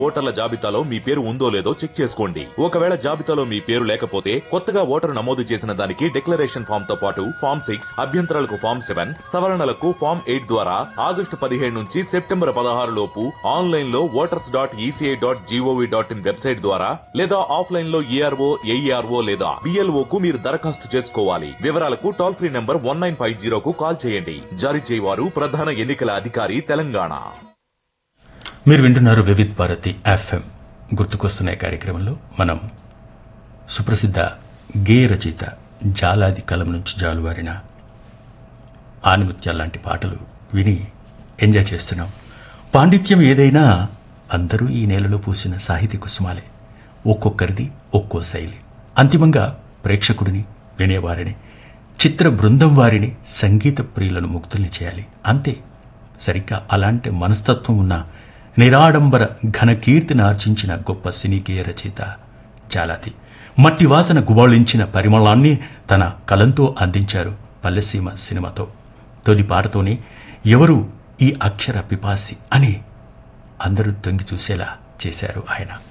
ఓటర్ల జాబితాలో మీ పేరు ఉందో లేదో చెక్ చేసుకోండి ఒకవేళ జాబితాలో మీ పేరు లేకపోతే కొత్తగా ఓటరు నమోదు చేసిన దానికి డిక్లరేషన్ ఫామ్ తో పాటు ఫామ్ సిక్స్ అభ్యంతరాలకు ఫామ్ సెవెన్ సవరణలకు ఫామ్ ఎయిట్ ద్వారా ఆగస్టు పదిహేడు నుంచి సెప్టెంబర్ పదహారు లోపు ఆన్లైన్ లో voters dot ECI dot GOV dot in website ద్వారా లేదా ఆఫ్లైన్ లో ఈఆర్ఓ ఏఈఆర్ఓ లేదా బిఎల్ఓ కు మీరు దరఖాస్తు చేసుకోవాలి వివరాలకు toll free number one nine five జీరోకు కాల్ చేయండి జారీ చేయవారు ప్రధాన ఎన్నికల అధికారి తెలంగాణ మీరు వింటున్నారు వివిధ్ భారతి ఎఫ్ఎం గుర్తుకొస్తున్న ఈ కార్యక్రమంలో మనం సుప్రసిద్ధ గేయ రచయిత జాలాది కలం నుంచి జాలువారిన ఆనిముత్యాల లాంటి పాటలు విని ఎంజాయ్ చేస్తున్నాం పాండిత్యం ఏదైనా అందరూ ఈ నేలలో పూసిన సాహితీ కుసుమాలే ఒక్కొక్కరిది ఒక్కో శైలి అంతిమంగా ప్రేక్షకుడిని వినేవారిని చిత్ర బృందం వారిని సంగీత ప్రియులను ముక్తుల్ని చేయాలి అంతే సరిగ్గా అలాంటి మనస్తత్వం ఉన్న నిరాడంబర ఘనకీర్తిని ఆర్జించిన గొప్ప సినీకేయ రచయిత జాలాది మట్టి వాసన గుబాళించిన పరిమళాన్ని తన కలంతో అందించారు పల్లెసీమ సినిమాతో తొలి పాటతోనే ఎవరు ఈ అక్షర పిపాసి అని అందరూ తొంగి చూసేలా చేశారు ఆయన